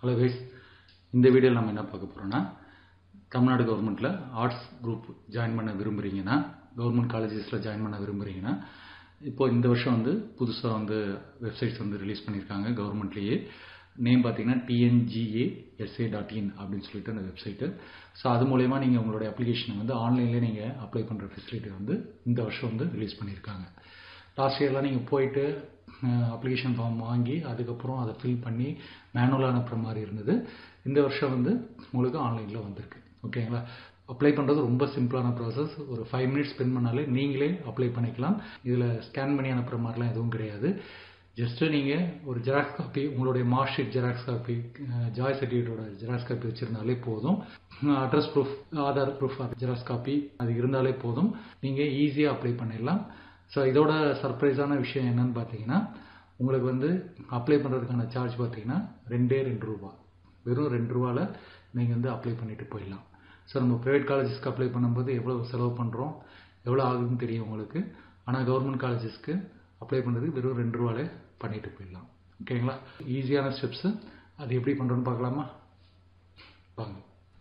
hello guys இந்த வீடியோவில் நம்ம என்ன பார்க்க போகிறோம்னா தமிழ்நாடு கவர்மெண்ட்டில் ஆர்ட்ஸ் குரூப் ஜாயின் பண்ண விரும்புகிறீங்கன்னா கவர்மெண்ட் காலேஜஸில் ஜாயின் பண்ண விரும்புகிறீங்கன்னா இப்போ இந்த வருஷம் வந்து புதுசாக வந்து வெப்சைட்ஸ் வந்து ரிலீஸ் பண்ணியிருக்காங்க கவர்மெண்ட்லேயே நேம் பார்த்தீங்கன்னா டிஎன்ஜிஏ எஸ்ஏ டாட் இன் அப்படின்னு சொல்லிட்டு அந்த வெப்சைட்டு ஸோ அது மூலயமா நீங்கள் உங்களுடைய அப்ளிகேஷனை வந்து ஆன்லைன்லேயே நீங்கள் அப்ளை பண்ணுற ஃபெசிலிட்டி வந்து இந்த வருஷம் வந்து ரிலீஸ் பண்ணியிருக்காங்க லாஸ்ட் இயர்லாம் நீங்கள் போயிட்டு அப்ளிகேஷன் ஃபார்ம் வாங்கி அதுக்கப்புறம் அதை ஃபில் பண்ணி மேனுவலாக அனுப்புகிற மாதிரி இருந்தது இந்த வருஷம் வந்து உங்களுக்கு ஆன்லைனில் வந்திருக்கு ஓகேங்களா அப்ளை பண்ணுறது ரொம்ப சிம்பிளான ப்ராசஸ் ஒரு ஃபைவ் மினிட்ஸ் ஸ்பெண்ட் பண்ணாலே நீங்களே அப்ளை பண்ணிக்கலாம் இதில் ஸ்கேன் பண்ணி அனுப்புகிற மாதிரிலாம் எதுவும் கிடையாது ஜஸ்ட்டு நீங்கள் ஒரு ஜெராக்ஸ் காப்பி உங்களுடைய மார்க் ஷீட் ஜெராக்ஸ் காப்பி ஜாய் சர்டிஃபிகேட்டோட ஜெராக்ஸ் காப்பி வச்சுருந்தாலே போதும் address proof Aadhaar proof xerox copy அது இருந்தாலே போதும் நீங்கள் ஈஸியாக அப்ளை பண்ணிடலாம் ஸோ இதோட சர்ப்ரைஸான விஷயம் என்னன்னு பார்த்தீங்கன்னா உங்களுக்கு வந்து அப்ளை பண்ணுறதுக்கான சார்ஜ் பார்த்தீங்கன்னா ரெண்டே ரெண்டு ரூபா வெறும் ரெண்டு ரூபாவில் நீங்கள் வந்து அப்ளை பண்ணிட்டு போயிடலாம் ஸோ நம்ம ப்ரைவேட் காலேஜஸ்க்கு அப்ளை பண்ணும்போது எவ்வளோ செலவு பண்ணுறோம் எவ்வளோ ஆகுதுன்னு தெரியும் உங்களுக்கு ஆனால் கவர்மெண்ட் காலேஜஸ்க்கு அப்ளை பண்ணுறதுக்கு வெறும் ரெண்டு ரூபாலே பண்ணிட்டு போயிடலாம் ஓகேங்களா ஈஸியான ஸ்டெப்ஸு அது எப்படி பண்ணுறோன்னு பார்க்கலாமா வாங்க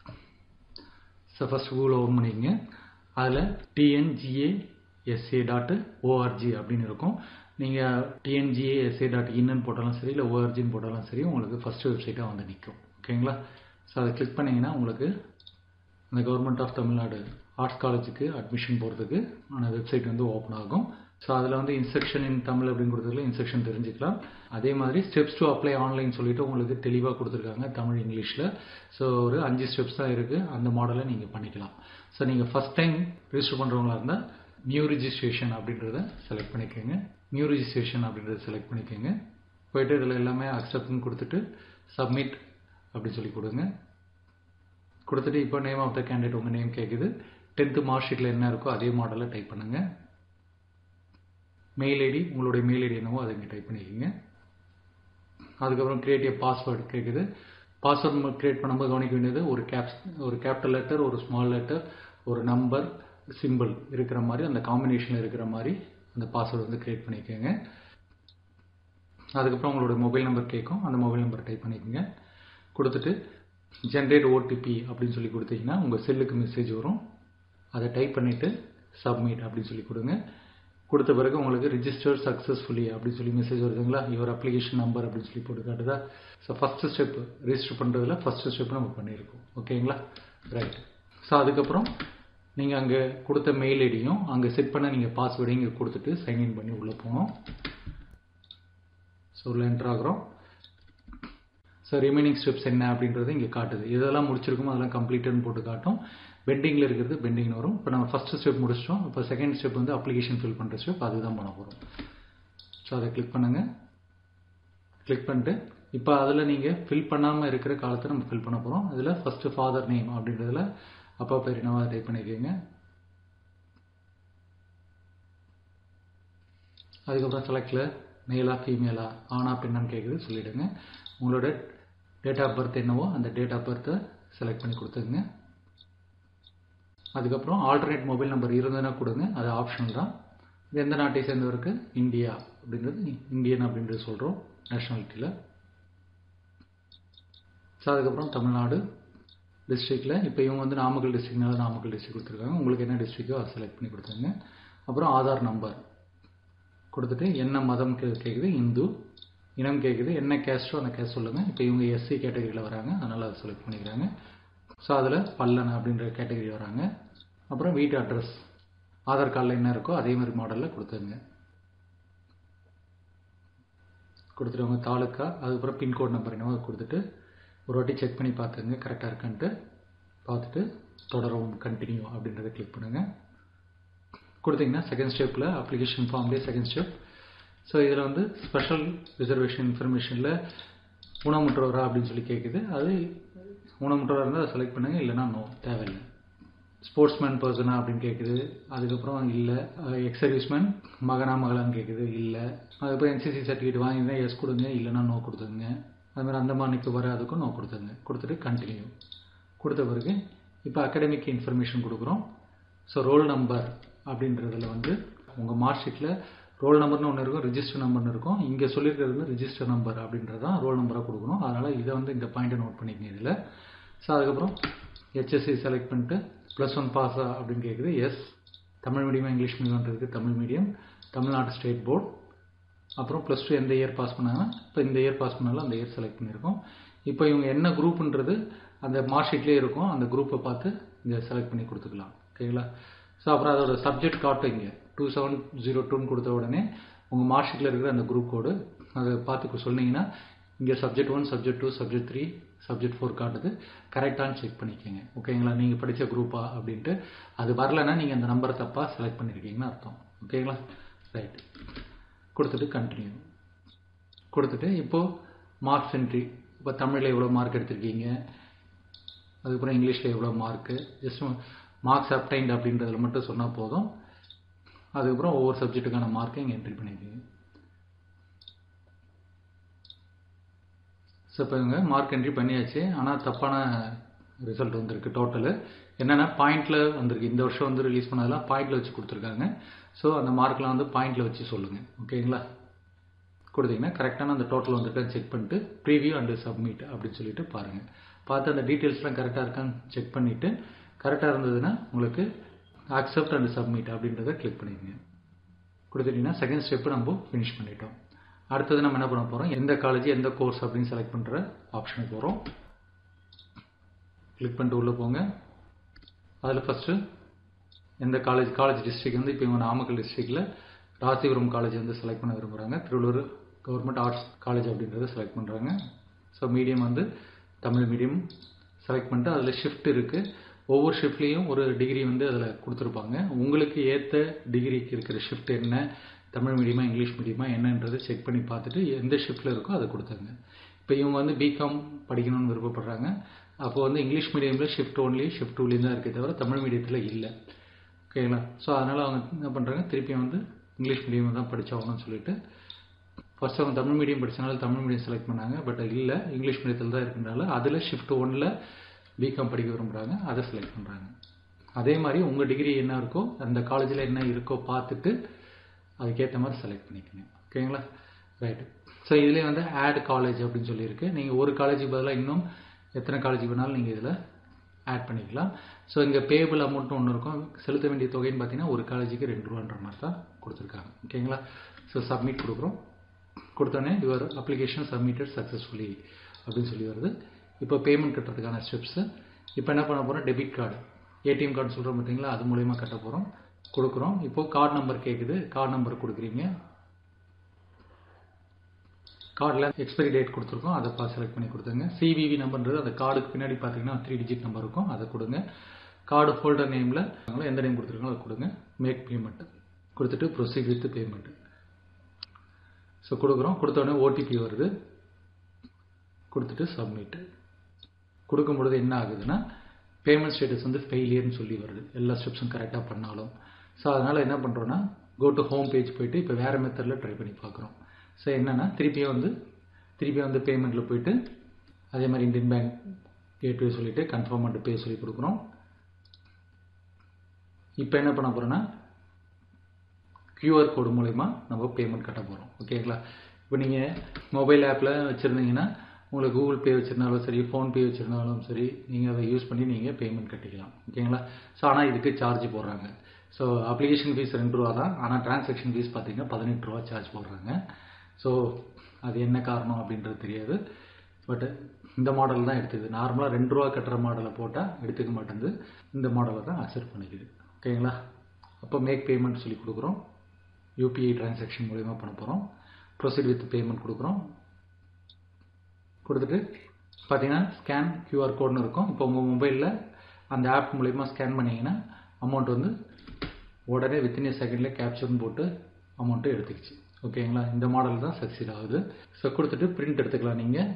ஸோ ஃபஸ்ட் கூகுள் ஓப்பன் பண்ணிக்கங்க அதில் டிஎன்ஜிஏ எஸ்ஏ டாட் ஓஆர்ஜி அப்படின்னு இருக்கும் நீங்கள் டிஎன்ஜிஏ எஸ்ஏ டாட் இன்னு போட்டாலும் சரி இல்லை ஓஆர்ஜின்னு போட்டாலும் சரி உங்களுக்கு ஃபஸ்ட்டு வெப்சைட்டாக வந்து நிற்கும் ஓகேங்களா ஸோ அதை கிளிக் பண்ணிங்கன்னா உங்களுக்கு அந்த கவர்மெண்ட் ஆஃப் தமிழ்நாடு ஆர்ட்ஸ் காலேஜுக்கு அட்மிஷன் போகிறதுக்கு ஆன வெப்சைட் வந்து ஓப்பன் ஆகும் ஸோ அதில் வந்து இன்ஸ்ட்ரக்ஷன் இன் தமிழ் அப்படிங்கிறதுல இன்ஸ்ட்ரக்ஷன் தெரிஞ்சுக்கலாம் அதே மாதிரி ஸ்டெப்ஸ் டு அப்ளை ஆன்லைன் சொல்லிட்டு உங்களுக்கு தெளிவாக கொடுத்துருக்காங்க தமிழ் இங்கிலீஷில் ஸோ ஒரு அஞ்சு ஸ்டெப்ஸ் தான் இருக்குது அந்த மாடலை நீங்கள் பண்ணிக்கலாம் ஸோ நீங்கள் ஃபஸ்ட் டைம் ரிஜிஸ்டர் பண்ணுறவங்களா இருந்தால் நியூ ரிஜிஸ்ட்ரேஷன் அப்படின்றத செலக்ட் பண்ணிக்கோங்க நியூ ரிஜிஸ்ட்ரேஷன் அப்படின்றத செலக்ட் பண்ணிக்கோங்க போயிட்டு இதில் எல்லாமே அக்செப்ட்னு கொடுத்துட்டு சப்மிட் அப்படின்னு சொல்லி கொடுங்க கொடுத்துட்டு இப்போ நேம் ஆஃப் த கேண்டிடேட் உங்கள் நேம் கேட்குது டென்த்து மார்க் ஷீட்டில் என்ன இருக்கோ அதே மாடலில் டைப் பண்ணுங்கள் மெயில் ஐடி உங்களுடைய மெயில் ஐடி என்னவோ அதை இங்கே டைப் பண்ணிக்கோங்க அதுக்கப்புறம் கிரியேட் பாஸ்வேர்டு கேட்குது பாஸ்வேர்ட் கிரியேட் பண்ணும்போது கவனிக்க வேண்டியது ஒரு கேப் ஒரு கேபிட்டல் லெட்டர் ஒரு ஸ்மால் லெட்டர் ஒரு நம்பர் சிம்பிள் இருக்கிற மாதிரி அந்த காம்பினேஷனில் இருக்கிற மாதிரி அந்த பாஸ்வேர்டு வந்து கிரியேட் பண்ணிக்கோங்க அதுக்கப்புறம் உங்களோட மொபைல் நம்பர் கேட்கும் அந்த மொபைல் நம்பர் டைப் பண்ணிக்கோங்க கொடுத்துட்டு ஜென்ரேட் ஓடிபி அப்படின்னு சொல்லி கொடுத்தீங்கன்னா உங்கள் செல்லுக்கு மெசேஜ் வரும் அதை டைப் பண்ணிவிட்டு சப்மிட் அப்படின்னு சொல்லி கொடுங்க கொடுத்த பிறகு உங்களுக்கு ரிஜிஸ்டர் சக்ஸஸ்ஃபுல்லி அப்படின்னு சொல்லி மெசேஜ் வருதுங்களா யுவர் அப்ளிகேஷன் நம்பர் அப்படின்னு சொல்லி போட்டு காட்டுதா ஸோ ஃபஸ்ட்டு ஸ்டெப் ரிஜிஸ்டர் பண்ணுறதுல ஃபஸ்ட்டு ஸ்டெப் நம்ம பண்ணியிருக்கோம் ஓகேங்களா ரைட் ஸோ அதுக்கப்புறம் நீங்கள் அங்கே கொடுத்த மெயில் ஐடியும் அங்கே செட் பண்ண நீங்கள் பாஸ்வேர்டையும் இங்கே கொடுத்துட்டு சைன்இன் பண்ணி உள்ளே போகணும் ஸோ உள்ள என்ட்ரு ஆகிறோம் ஸோ ரிமைனிங் ஸ்டெப்ஸ் என்ன அப்படின்றது இங்கே காட்டுது இதெல்லாம் முடிச்சிருக்கோமோ அதெல்லாம் கம்ப்ளீட்டட்னு போட்டு காட்டும் பெண்டிங்கில் இருக்கிறது பெண்டிங் வரும் இப்போ நம்ம ஃபஸ்ட்டு ஸ்டெப் முடிச்சிட்டோம் இப்போ செகண்ட் ஸ்டெப் வந்து அப்ளிகேஷன் ஃபில் பண்ணுற ஸ்டெப் அதுதான் பண்ண போகிறோம் ஸோ அதை கிளிக் பண்ணுங்கள் கிளிக் பண்ணிட்டு இப்போ அதில் நீங்கள் ஃபில் பண்ணாமல் இருக்கிற காலத்தை நம்ம ஃபில் பண்ண போகிறோம் அதில் ஃபஸ்ட்டு ஃபாதர் நேம் அப்படின்றதுல அப்பா பேர் என்னவா டைப் பண்ணிக்கோங்க அதுக்கப்புறம் செலக்டில் மேலா ஃபீமேலா ஆனா பெண்ணான்னு கேட்குது சொல்லிவிடுங்க உங்களோட டேட் ஆஃப் பர்த் என்னவோ அந்த டேட் ஆஃப் பர்த்தை செலக்ட் பண்ணி கொடுத்துங்க அதுக்கப்புறம் ஆல்டர்னேட் மொபைல் நம்பர் இருந்ததுன்னா கொடுங்க அது ஆப்ஷன் தான் இது எந்த நாட்டை சேர்ந்தவருக்கு இந்தியா அப்படின்றது இந்தியன் அப்படின்றது சொல்கிறோம் நேஷ்னாலிட்டியில் ஸோ அதுக்கப்புறம் தமிழ்நாடு டிஸ்ட்ரிக்டில் இப்போ இவங்க வந்து நாமக்கல் டிஸ்ட்ரிக்னால நாமக்கல் டிஸ்ட்ரிக் கொடுத்துருக்காங்க உங்களுக்கு என்ன டிஸ்ட்ரிக்கோ அதை செலக்ட் பண்ணி கொடுத்துருங்க அப்புறம் ஆதார் நம்பர் கொடுத்துட்டு என்ன மதம் கேட்குது இந்து இனம் கேட்குது என்ன கேஸ்ட்டோ அந்த கேஸ்ட் சொல்லுங்கள் இப்போ இவங்க எஸ்சி கேட்டகரியில் வராங்க அதனால் அதை செலக்ட் பண்ணிக்கிறாங்க ஸோ அதில் பல்லன் அப்படின்ற கேட்டகரி வராங்க அப்புறம் வீட்டு அட்ரஸ் ஆதார் கார்டில் என்ன இருக்கோ அதே மாதிரி மாடலில் கொடுத்துருங்க கொடுத்துட்டு அவங்க தாலுக்கா அதுக்கப்புறம் பின்கோட் நம்பர் என்னவோ கொடுத்துட்டு ஒரு வாட்டி செக் பண்ணி பார்த்துங்க கரெக்டாக இருக்கான்ட்டு பார்த்துட்டு தொடரவும் கண்டினியூ அப்படின்றத கிளிக் பண்ணுங்கள் கொடுத்தீங்கன்னா செகண்ட் ஸ்டெப்பில் அப்ளிகேஷன் ஃபார்ம்லேயே செகண்ட் ஸ்டெப் ஸோ இதில் வந்து ஸ்பெஷல் ரிசர்வேஷன் இன்ஃபர்மேஷனில் ஊனமுற்றவரா அப்படின்னு சொல்லி கேட்குது அது ஊனமுற்றவராக இருந்தால் அதை செலக்ட் பண்ணுங்கள் இல்லைனா நோ தேவையில்லை ஸ்போர்ட்ஸ்மேன் பர்சனா அப்படின்னு கேட்குது அதுக்கப்புறம் இல்லை எக்ஸ் சர்வீஸ்மேன் மகனா மகளான்னு கேட்குது இல்லை அதுக்கப்புறம் என்சிசி சர்டிஃபிகேட் வாங்கியிருந்தா எஸ் கொடுங்க இல்லைனா நோ கொடுத்துங்க அதுமாதிரி அந்தமானுக்கு வர அதுக்கும் நோ கொடுத்துங்க கொடுத்துட்டு கண்டினியூ கொடுத்த பிறகு இப்போ அகாடமிக் இன்ஃபர்மேஷன் கொடுக்குறோம் ஸோ ரோல் நம்பர் அப்படின்றதுல வந்து உங்கள் மார்க் ஷீட்டில் ரோல் நம்பர்னு ஒன்று இருக்கும் ரிஜிஸ்டர் நம்பர்னு இருக்கும் இங்கே சொல்லியிருக்கிறது வந்து ரிஜிஸ்டர் நம்பர் அப்படின்றது தான் ரோல் நம்பராக கொடுக்கணும் அதனால் இதை வந்து இந்த பாயிண்ட்டை நோட் பண்ணிக்கங்க இதில் ஸோ அதுக்கப்புறம் ஹெச்எஸ்சி செலக்ட் பண்ணிட்டு ப்ளஸ் ஒன் பாஸா அப்படின்னு கேட்குது எஸ் தமிழ் மீடியம் இங்கிலீஷ் மீடியம்ன்றது Tamil medium Tamil Nadu state board அப்புறம் ப்ளஸ் டூ எந்த இயர் பாஸ் பண்ணாங்கன்னா இப்போ இந்த இயர் பாஸ் பண்ணாலும் அந்த இயர் செலக்ட் பண்ணியிருக்கோம் இப்போ இவங்க என்ன குரூப்புன்றது அந்த மார்க் ஷீட்லேயே இருக்கும் அந்த குரூப்பை பார்த்து இங்கே செலக்ட் பண்ணி கொடுத்துக்கலாம் ஓகேங்களா ஸோ அப்புறம் அதோட சப்ஜெக்ட் காட்டும் இங்கே டூ செவன் ஜீரோ டூன்னு கொடுத்த உடனே உங்கள் மார்க் ஷீட்டில் இருக்கிற அந்த குரூப் கோடு அதை பார்த்து சொன்னீங்கன்னா இங்கே subject one subject two subject three subject four காட்டுது கரெக்டானு செக் பண்ணிக்கோங்க ஓகேங்களா நீங்கள் படித்த குரூப்பா அப்படின்ட்டு அது வரலைன்னா நீங்கள் அந்த நம்பரை தப்பாக செலக்ட் பண்ணியிருக்கீங்கன்னு அர்த்தம் ஓகேங்களா ரைட் கொடுத்துட்டு கண்டினியூ கொடுத்துட்டு இப்போது மார்க்ஸ் என்ட்ரி இப்போ தமிழில் எவ்வளோ மார்க் எடுத்திருக்கீங்க அதுக்கப்புறம் இங்கிலீஷில் எவ்வளோ மார்க்கு ஜஸ்ட் மார்க்ஸ் அப்டைன்ட் அப்படின்றதுல மட்டும் சொன்னால் போதும் அதுக்கப்புறம் ஒவ்வொரு சப்ஜெக்ட்டுக்கான மார்க்கை இங்கே என்ட்ரி பண்ணிக்கோங்க ஸோ இப்போ இவங்க மார்க் என்ட்ரி பண்ணியாச்சு ஆனால் தப்பான ரிசல்ட் வந்திருக்கு டோட்டலு என்னென்னா பாயிண்டில் வந்திருக்கு இந்த வருஷம் வந்து ரிலீஸ் பண்ணதெல்லாம் பாயிண்டில் வச்சு கொடுத்துருக்காங்க ஸோ அந்த மார்க்லாம் வந்து பாயிண்டில் வச்சு சொல்லுங்கள் ஓகேங்களா கொடுத்தீங்கன்னா கரெக்டான அந்த டோட்டல் வந்துருக்கான்னு செக் பண்ணிட்டு ப்ரீவியூ அண்டு சப்மிட் அப்படின்னு சொல்லிட்டு பாருங்கள் பார்த்து அந்த டீட்டெயில்ஸ்லாம் கரெக்டாக இருக்கான்னு செக் பண்ணிவிட்டு கரெக்டாக இருந்ததுன்னா உங்களுக்கு அக்செப்ட் அண்ட் சப்மிட் அப்படின்றத கிளிக் பண்ணிக்கங்க கொடுத்துட்டிங்கன்னா செகண்ட் ஸ்டெப்பு நம்ம ஃபினிஷ் பண்ணிட்டோம் அடுத்தது நம்ம என்ன பண்ண போகிறோம் எந்த காலேஜ் எந்த கோர்ஸ் அப்படின்னு செலக்ட் பண்ணுற ஆப்ஷனுக்கு போகிறோம் கிளிக் பண்ணிட்டு உள்ளே போங்க அதில் ஃபஸ்ட்டு எந்த காலேஜ் காலேஜ் டிஸ்ட்ரிக்ட் வந்து இப்போ இவங்க நாமக்கல் டிஸ்ட்ரிக்டில் ராசிபுரம் காலேஜ் வந்து செலக்ட் பண்ண விரும்புகிறாங்க திருவள்ளூர் கவர்மெண்ட் ஆர்ட்ஸ் காலேஜ் அப்படின்றத செலக்ட் பண்ணுறாங்க ஸோ மீடியம் வந்து தமிழ் மீடியம் செலக்ட் பண்ணிட்டு அதில் ஷிஃப்ட் இருக்குது ஒவ்வொரு ஷிஃப்ட்லேயும் ஒரு டிகிரி வந்து அதில் கொடுத்துருப்பாங்க உங்களுக்கு ஏற்ற டிகிரிக்கு இருக்கிற ஷிஃப்ட் என்ன தமிழ் மீடியமா இங்கிலீஷ் மீடியமா என்னன்றது செக் பண்ணி பார்த்துட்டு எந்த ஷிஃப்ட்டில் இருக்கோ அதை கொடுத்தாங்க இப்போ இவங்க வந்து பிகாம் படிக்கணும்னு விருப்பப்படுறாங்க அப்போ வந்து இங்கிலீஷ் மீடியமில் ஷிஃப்ட் ஒன்லி ஷிஃப்ட் டூலேயும் தான் இருக்கே தவிர தமிழ் மீடியத்தில் இல்லை ஓகேங்களா ஸோ அதனால் அவங்க என்ன பண்ணுறாங்க திருப்பி வந்து இங்கிலீஷ் மீடியம் தான் படித்தாகணும்னு சொல்லிட்டு ஃபர்ஸ்ட் அவங்க தமிழ் மீடியம் படித்தனால தமிழ் மீடியம் செலக்ட் பண்ணாங்க பட் இல்லை இங்கிலீஷ் மீடியத்தில் தான் இருக்கிறனால அதில் ஷிஃப்ட் ஒன்னில் பிகாம் படிக்க விரும்புகிறாங்க அதை செலக்ட் பண்ணுறாங்க அதே மாதிரி உங்கள் டிகிரி என்ன இருக்கோ அந்த காலேஜில் என்ன இருக்கோ பார்த்துட்டு அதுக்கேற்ற மாதிரி செலக்ட் பண்ணிக்கணும் ஓகேங்களா ரைட்டு ஸோ இதுலேயே வந்து ஆட் காலேஜ் அப்படின்னு சொல்லியிருக்கு நீங்கள் ஒரு காலேஜுக்கு பதிலாக இன்னும் எத்தனை காலேஜ் வேணாலும் நீங்கள் இதில் ஆட் பண்ணிக்கலாம் ஸோ இங்கே பேபிள் அமௌண்ட் ஒன்று இருக்கும் செலுத்த வேண்டிய தொகைன்னு பார்த்தீங்கன்னா ஒரு காலேஜுக்கு ரெண்டு ரூபான்ற மாதிரி தான் கொடுத்துருக்காங்க ஓகேங்களா ஸோ சப்மிட் கொடுக்குறோம் கொடுத்தோன்னே யுவர் அப்ளிகேஷன் சப்மிட்டட் சக்ஸஸ்ஃபுல்லி அப்படின்னு சொல்லி வருது இப்போ பேமெண்ட் கட்டுறதுக்கான ஸ்டெப்ஸு இப்போ என்ன பண்ண போகிறோம் டெபிட் கார்டு ஏடிஎம் கார்டு சொல்கிறோம் பார்த்தீங்களா அது மூலயமா கட்ட போகிறோம் கொடுக்குறோம் இப்போது கார்டு நம்பர் கேட்குது கார்டு நம்பர் கொடுக்குறீங்க கார்டில் எக்ஸ்பைரி டேட் கொடுத்துருக்கோம் அதை பார்த்து செலக்ட் பண்ணி கொடுத்துங்க சிவிவி நம்பர்ன்றது அந்த கார்டுக்கு பின்னாடி பார்த்தீங்கன்னா த்ரீ டிஜிட் நம்பர் இருக்கும் அதை கொடுங்க கார்டு ஹோல்டர் நேமில் எந்த நேம் கொடுத்துருக்கோம் அதை கொடுங்க மேக் பேமெண்ட் கொடுத்துட்டு ப்ரொசீட் வித் பேமெண்ட் ஸோ கொடுக்குறோம் கொடுத்தோடனே ஓடிபி வருது கொடுத்துட்டு சப்மிட் கொடுக்கும் பொழுது என்ன ஆகுதுன்னா பேமெண்ட் ஸ்டேட்டஸ் வந்து ஃபெயிலியர்னு சொல்லி வருது எல்லா ஸ்டெப்ஸும் கரெக்டாக பண்ணாலும் ஸோ அதனால் என்ன பண்ணுறோன்னா கோ டு ஹோம் பேஜ் போயிட்டு இப்போ வேறு மெத்தடில் ட்ரை பண்ணி பார்க்குறோம் ஸோ என்னென்னா திருப்பியும் வந்து திருப்பியும் வந்து பேமெண்ட்டில் போயிட்டு அதே மாதிரி இந்தியன் பேங்க் கேட்வே சொல்லிவிட்டு கன்ஃபார்ம் பண்ணிட்டு பே சொல்லி கொடுக்குறோம் இப்போ என்ன பண்ண போகிறோன்னா கியூஆர் கோடு மூலயமா நம்ம பேமெண்ட் கட்ட போகிறோம் ஓகேங்களா இப்போ நீங்கள் மொபைல் ஆப்பில் வச்சுருந்தீங்கன்னா உங்களுக்கு கூகுள் பே வச்சுருந்தாலும் சரி ஃபோன்பே வச்சுருந்தாலும் சரி நீங்கள் அதை யூஸ் பண்ணி நீங்கள் பேமெண்ட் கட்டிக்கலாம் ஓகேங்களா ஸோ ஆனால் இதுக்கு சார்ஜ் போடுறாங்க ஸோ அப்ளிகேஷன் ஃபீஸ் ரெண்டு ரூபா தான் ஆனால் டிரான்சாக்ஷன் ஃபீஸ் பார்த்தீங்கன்னா பதினெட்டு ரூபா சார்ஜ் போடுறாங்க ஸோ அது என்ன காரணம் அப்படின்றது தெரியாது பட் இந்த மாடல் தான் எடுத்துக்குது நார்மலாக ரெண்டு ரூபா கட்டுற மாடலை போட்டால் எடுத்துக்க மாட்டேங்குது இந்த மாடலை தான் அக்செப்ட் பண்ணிக்குது ஓகேங்களா அப்போ மேக் பேமெண்ட் சொல்லி கொடுக்குறோம் யூபிஐ டிரான்சாக்ஷன் மூலயமா பண்ண போகிறோம் ப்ரொசீட் வித் பேமெண்ட் கொடுக்குறோம் கொடுத்துட்டு பார்த்தீங்கன்னா ஸ்கேன் கியூஆர் கோட்னு இருக்கும் இப்போ உங்கள் மொபைலில் அந்த ஆப் மூலயமா ஸ்கேன் பண்ணிங்கன்னா அமௌண்ட் வந்து உடனே வித்தின் ஏ செகண்டில் கேப்சர்னு போட்டு அமௌண்ட்டு எடுத்துக்கிச்சு ஓகேங்களா இந்த மாடல் தான் சக்சீட் ஆகுது ஸோ கொடுத்துட்டு பிரிண்ட் எடுத்துக்கலாம் நீங்கள்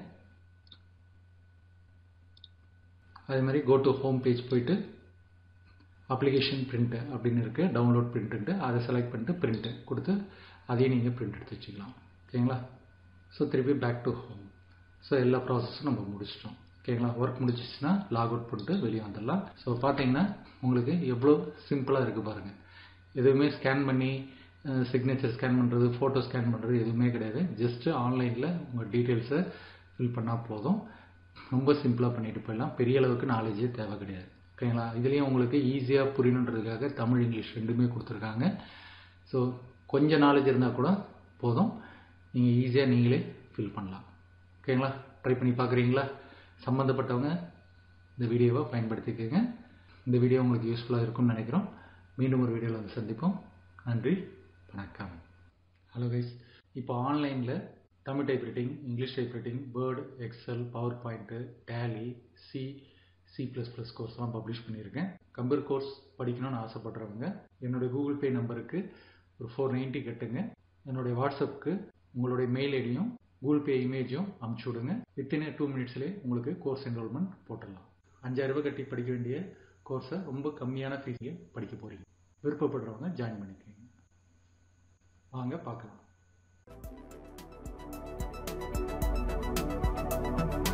அதே மாதிரி கோ டு ஹோம் பேஜ் போயிட்டு அப்ளிகேஷன் பிரிண்ட்டு அப்படின்னு இருக்குது டவுன்லோட் பிரிண்ட்டு அதை செலக்ட் பண்ணிட்டு பிரிண்ட்டு கொடுத்து அதையும் நீங்கள் பிரிண்ட் எடுத்து வச்சுக்கலாம் ஓகேங்களா ஸோ திருப்பி பேக் டு ஹோம் ஸோ எல்லா ப்ராசஸும் நம்ம முடிச்சிட்டோம் ஓகேங்களா ஒர்க் முடிச்சிச்சுன்னா லாக் அவுட் பண்ணிட்டு வெளியே வந்துடலாம் ஸோ பார்த்தீங்கன்னா உங்களுக்கு எவ்வளோ சிம்பிளாக இருக்குது பாருங்கள் எதுவுமே ஸ்கேன் பண்ணி சிக்னேச்சர் ஸ்கேன் பண்ணுறது ஃபோட்டோ ஸ்கேன் பண்ணுறது எதுவுமே கிடையாது ஜஸ்ட்டு ஆன்லைனில் உங்கள் டீட்டெயில்ஸை ஃபில் பண்ணால் போதும் ரொம்ப சிம்பிளாக பண்ணிட்டு போயிடலாம் பெரிய அளவுக்கு நாலேஜே தேவை கிடையாது ஓகேங்களா இதுலேயும் உங்களுக்கு ஈஸியாக புரியணுன்றதுக்காக தமிழ் இங்கிலீஷ் ரெண்டுமே கொடுத்துருக்காங்க ஸோ கொஞ்சம் நாலேஜ் இருந்தால் கூட போதும் நீங்கள் ஈஸியாக நீங்களே ஃபில் பண்ணலாம் ஓகேங்களா ட்ரை பண்ணி பார்க்குறீங்களா சம்மந்தப்பட்டவங்க இந்த வீடியோவை பயன்படுத்திக்கோங்க இந்த வீடியோ உங்களுக்கு யூஸ்ஃபுல்லாக இருக்கும்னு நினைக்கிறோம் மீண்டும் ஒரு வீடியோவில் வந்து சந்திப்போம் நன்றி வணக்கம் ஹலோ கைஸ் இப்போ ஆன்லைனில் Tamil typewriting English typewriting word excel power point tally C C plus plus கோர்ஸ்லாம் பப்ளிஷ் பண்ணியிருக்கேன் கம்ப்யூட்டர் கோர்ஸ் படிக்கணும்னு ஆசைப்படுறவங்க என்னுடைய கூகுள் பே நம்பருக்கு ஒரு ஃபோர் நைன்ட்டி கட்டுங்க என்னுடைய வாட்ஸ்அப்புக்கு உங்களுடைய மெயில் ஐடியும் கூகுள் பே இமேஜும் அமுச்சு விடுங்க வித்தின் டூ மினிட்ஸ்லேயே உங்களுக்கு கோர்ஸ் என்ரோல்மெண்ட் போட்டுடலாம் அஞ்சாயிரம் ரூபாய் கட்டி படிக்க வேண்டிய கோர்ஸை ரொம்ப கம்மியான ஃபீஸ்லேயே படிக்க போகிறீங்க விருப்பப்படுறவங்க ஜாயின் பண்ணிக்கோங்க வாங்க பார்க்கலாம்